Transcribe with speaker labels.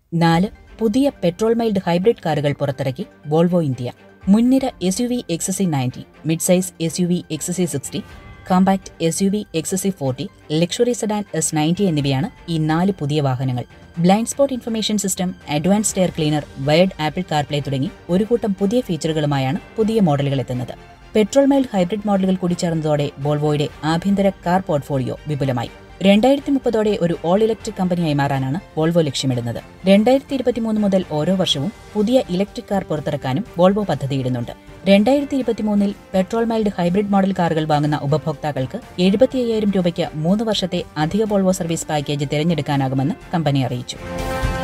Speaker 1: നാല് പുതിയ petrol mild hybrid കാറുകൾ പുറത്തിറക്കി വോൾവോ ഇന്ത്യ മുൻനിര S U V X C ninety mid size S U V X C sixty compact S U V X C forty luxury sedan S ninety എന്നിവയാണ് ഈ നാല് പുതിയ വാഹനങ്ങൾ blind spot information system advanced air cleaner wired Apple CarPlay തുടങ്ങി ഒരു കൂട്ടം പുതിയ ഫീച്ചറുകളുമായാണ് പുതിയ മോഡലുകൾ എത്തുന്നത് പെട്രോൾ മൈൽഡ് ഹൈബ്രിഡ് മോഡലുകൾ കൂടി ചേർന്നതോടെ വോൾവോയുടെ ആഭ്യന്തര കാർ പോർട്ട്ഫോളിയോ വിപുലമായി രണ്ടായിരത്തി മുപ്പതോടെ ഒരു ഓൾ ഇലക്ട്രിക് കമ്പനിയായി മാറാനാണ് വോൾവോ ലക്ഷ്യമിടുന്നത് രണ്ടായിരത്തി ഇരുപത്തിമൂന്ന് മുതൽ ഓരോ വർഷവും പുതിയ ഇലക്ട്രിക് കാർ പുറത്തിറക്കാനും വോൾവോ പദ്ധതിയിടുന്നുണ്ട് രണ്ടായിരത്തി ഇരുപത്തിമൂന്നിൽ പെട്രോൾ മൈൽഡ് ഹൈബ്രിഡ് മോഡൽ കാറുകൾ വാങ്ങുന്ന ഉപഭോക്താക്കൾക്ക് എഴുപത്തി അയ്യായിരം രൂപയ്ക്ക് മൂന്ന് വർഷത്തെ അധിക വോൾവോ സർവീസ് പാക്കേജ് തിരഞ്ഞെടുക്കാനാകുമെന്ന് കമ്പനി അറിയിച്ചു